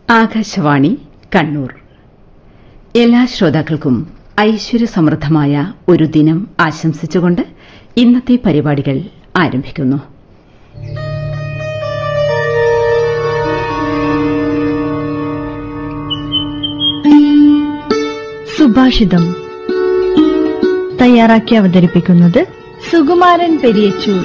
ആകാശവാണി കണ്ണൂർ എല്ലാ ശ്രോതാക്കൾക്കും ഐശ്വര്യസമൃദ്ധമായ ഒരു ദിനം ആശംസിച്ചുകൊണ്ട് ഇന്നത്തെ പരിപാടികൾ ആരംഭിക്കുന്നു സുഭാഷിതം തയ്യാറാക്കി അവതരിപ്പിക്കുന്നത് സുകുമാരൻ പെരിയച്ചൂർ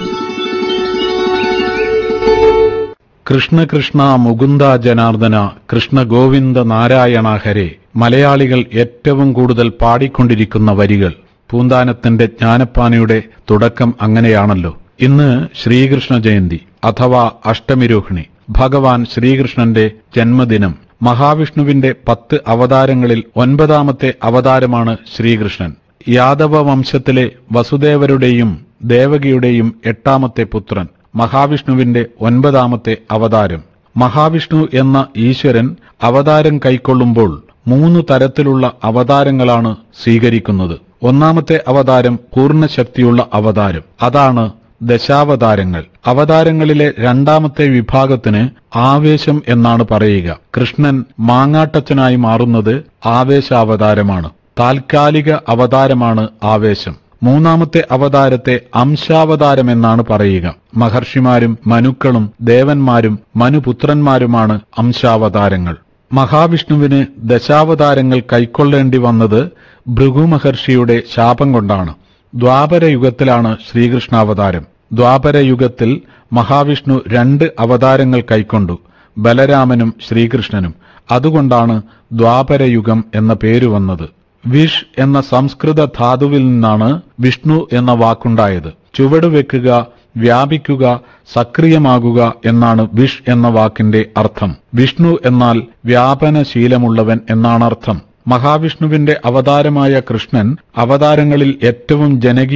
കൃഷ്ണ കൃഷ്ണ മുകുന്ദ ജനാർദ്ദന കൃഷ്ണ ഗോവിന്ദ നാരായണ ഹരെ മലയാളികൾ ഏറ്റവും കൂടുതൽ പാടിക്കൊണ്ടിരിക്കുന്ന വരികൾ പൂന്താനത്തിന്റെ ജ്ഞാനപ്പാനയുടെ തുടക്കം അങ്ങനെയാണല്ലോ ഇന്ന് ശ്രീകൃഷ്ണ ജയന്തി അഥവാ അഷ്ടമിരോഹിണി ഭഗവാൻ ശ്രീകൃഷ്ണന്റെ ജന്മദിനം മഹാവിഷ്ണുവിന്റെ പത്ത് അവതാരങ്ങളിൽ ഒൻപതാമത്തെ അവതാരമാണ് ശ്രീകൃഷ്ണൻ യാദവ വംശത്തിലെ വസുദേവരുടെയും ദേവകിയുടെയും എട്ടാമത്തെ പുത്രൻ മഹാവിഷ്ണുവിന്റെ ഒൻപതാമത്തെ അവതാരം മഹാവിഷ്ണു എന്ന ഈശ്വരൻ അവതാരം കൈക്കൊള്ളുമ്പോൾ മൂന്ന് തരത്തിലുള്ള അവതാരങ്ങളാണ് സ്വീകരിക്കുന്നത് ഒന്നാമത്തെ അവതാരം പൂർണ്ണശക്തിയുള്ള അവതാരം അതാണ് ദശാവതാരങ്ങൾ അവതാരങ്ങളിലെ രണ്ടാമത്തെ വിഭാഗത്തിന് ആവേശം എന്നാണ് പറയുക കൃഷ്ണൻ മാങ്ങാട്ടച്ചനായി മാറുന്നത് ആവേശാവതാരമാണ് താൽക്കാലിക അവതാരമാണ് ആവേശം മൂന്നാമത്തെ അവതാരത്തെ അംശാവതാരം എന്നാണ് പറയുക മഹർഷിമാരും മനുക്കളും ദേവന്മാരും മനുപുത്രന്മാരുമാണ് അംശാവതാരങ്ങൾ മഹാവിഷ്ണുവിന് ദശാവതാരങ്ങൾ കൈക്കൊള്ളേണ്ടി വന്നത് ഭൃഗു മഹർഷിയുടെ ശാപം കൊണ്ടാണ് ദ്വാപരയുഗത്തിലാണ് ശ്രീകൃഷ്ണാവതാരം ദ്വാപരയുഗത്തിൽ മഹാവിഷ്ണു രണ്ട് അവതാരങ്ങൾ കൈക്കൊണ്ടു ബലരാമനും ശ്രീകൃഷ്ണനും അതുകൊണ്ടാണ് ദ്വാപരയുഗം എന്ന പേര് വന്നത് വിഷ് എന്ന സംസ്കൃത ധാതുവിൽ നിന്നാണ് വിഷ്ണു എന്ന വാക്കുണ്ടായത് ചുവടുവെക്കുക വ്യാപിക്കുക സക്രിയമാകുക എന്നാണ് വിഷ് എന്ന വാക്കിന്റെ അർത്ഥം വിഷ്ണു എന്നാൽ വ്യാപനശീലമുള്ളവൻ എന്നാണ് അർത്ഥം മഹാവിഷ്ണുവിന്റെ അവതാരമായ കൃഷ്ണൻ അവതാരങ്ങളിൽ ഏറ്റവും ജനകീയ